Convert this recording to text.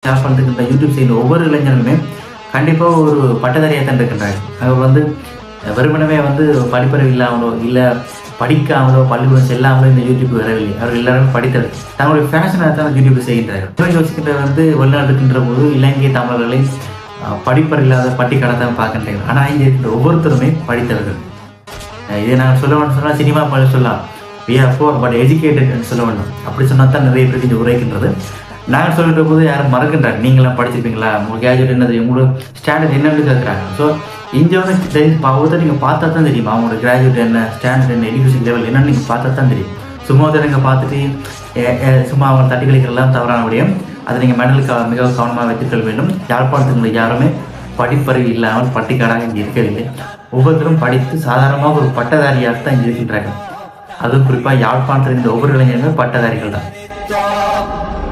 யாழ்ப்பாணத்துக்கு இந்த யூடியூப் செய்கிற ஒவ்வொரு இளைஞர்களுமே கண்டிப்பாக ஒரு பட்டதாரியாக தான் இருக்கின்றாங்க அவர் வந்து வெறுமனவே வந்து படிப்பறிவு இல்லாமலோ இல்லை படிக்காமலோ பள்ளிக்கூடம் செல்லாமலோ இந்த யூடியூப் வரவில்லை அவர்கள் எல்லாருமே படித்தவர் தங்களுடைய ஃபேஷனாக தான் யூடியூப் செய்கின்றார்கள் இவன் யோசிக்கின்ற வந்து வெளிநாடு இருக்கின்ற போது இலங்கை தமிழர்களை அஹ், படிப்பறிவு இல்லாத பட்டிக்காட தான் பார்க்கின்றீர்கள் ஆனால் இங்கே இருக்கின்ற ஒவ்வொருத்தருமே படித்தவர்கள் அஹ் இதை நாங்கள் சொல்ல வேணும் சொன்னால் சினிமா பாட சொல்லலாம் we are poor but educated சொல்ல வேண்டும் அப்படி சொன்னால் தான் நிறைய பேருக்கு இது உரைக்கின்றது நாங்கள் சொல்லிட்ட போது யாரும் மறக்கின்றாங்க நீங்களாம் படிச்சிருப்பீங்களா உங்களுக்கு கேஜெட் என்னது உங்களோட ஸ்டாண்டர்ட் என்னன்னு கேட்குறாங்க ஸோ இங்கே வந்து தெரிஞ்சு ஒவ்வொருத்தர் நீங்கள் பார்த்தா தான் தெரியும் அவங்களோட கிராஜுவேட் என்ன ஸ்டாண்டர்ட் என்ன எஜுகேஷன் லெவல் என்னன்னு நீங்கள் பார்த்தா தான் தெரியும் சும்மா ஒருத்தர் நீங்கள் பார்த்துட்டு எ- எ- சும்மா அவங்க தட்டி கழிக்கிறதெல்லாம் தவறான விடயம் அதை நீங்கள் மெடல் க மிக கவனமாக வைத்துக்கொள்ள வேண்டும் யாழ்ப்பாணத்துக்கு யாருமே படிப்பறிவு இல்லாமல் பட்டிக்காடாக இங்கே இருக்கவில்லை ஒவ்வொருத்தரும் படித்து சாதாரணமாக ஒரு பட்டதாரியாக தான் இங்கே இருக்கின்றார்கள் அதுவும் குறிப்பாக யாழ்ப்பாணத்தில் இருந்த ஒவ்வொரு இளைஞர்களுமே பட்டதாரிகள் தான்